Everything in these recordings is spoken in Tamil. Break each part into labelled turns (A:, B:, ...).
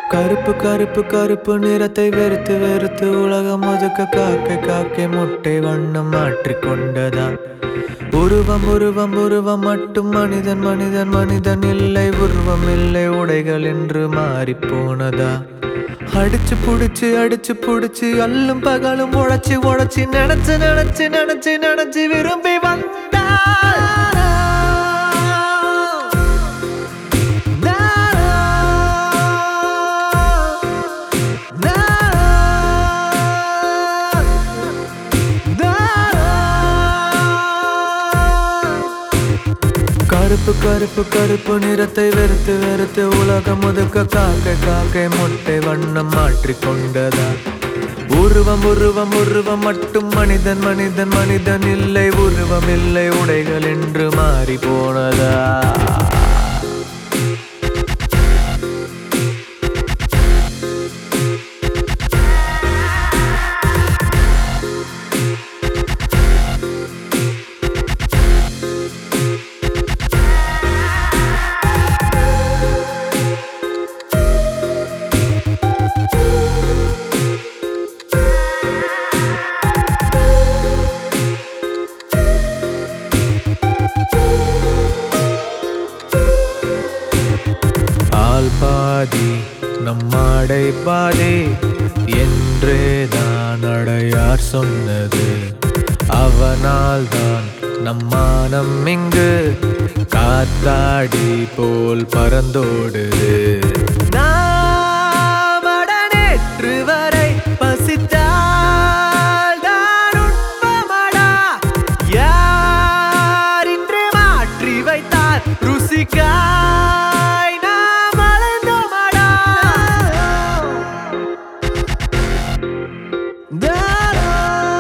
A: கருப்பு கருப்பு கருப்பு நிறத்தை வெறுத்து வெறுத்து உலகம் ஒதுக்க காக்கை காக்கை முட்டை வண்ணம் மாற்றிக் கொண்டதா உருவம் உருவம் உருவம் மட்டும் மனிதன் மனிதன் மனிதன் இல்லை உருவம் இல்லை உடைகள் என்று மாறிப் போனதா அடிச்சு புடிச்சு அடிச்சு புடிச்சு அல்லும் பகலும் உழைச்சு உழைச்சு நினைச்சு நினைச்சு நினைச்சு நினைச்சு விரும்பி வந்தா கருப்பு கருப்பு கருப்பு நிறத்தை வெறுத்து வெறுத்து உலகம் ஒதுக்க காக்கை காக்கை முட்டை வண்ணம் மாற்றிக் கொண்டதா உருவம் உருவம் உருவம் மட்டும் மனிதன் மனிதன் மனிதன் இல்லை உருவம் இல்லை உடைகள் என்று மாறி போனதா ஆள் பாதி நம்மாடை பாதி என்றே தான் அடையார் சொன்னது அவனால் தான் நம்மானம் இங்கு காத்தாடி போல் பறந்தோடுது நாம் அட நேற்று வரை பசித்தால் தான் உண்பமடா யார் இன்று மாற்றி வைத்தார் ருசிக்காய் நாம் அலைந்தோமடா தாரா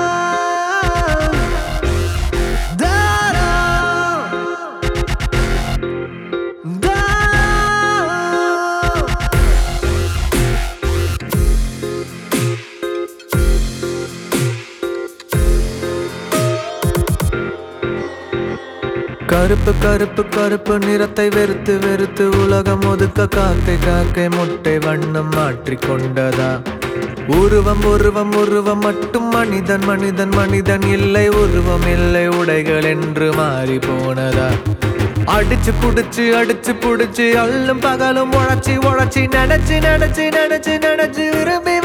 A: தாரா தாரா கருப்பு கருப்பு கருப்பு நிறத்தை வெறுத்து வெறுத்து உலகம் ஒதுக்க காக்கை காக்கை முட்டை வண்ணம் மாற்றிக் கொண்டதா உருவம் உருவம் உருவம் மட்டும் மனிதன் மனிதன் மனிதன் இல்லை உருவம் இல்லை உடைகள் என்று மாறி போனதா அடிச்சு புடிச்சு அடிச்சு புடிச்சு அல்லும் பகலும் உழைச்சி உழைச்சி நினைச்சு நினைச்சு நினைச்சு நினைச்சு விரும்பி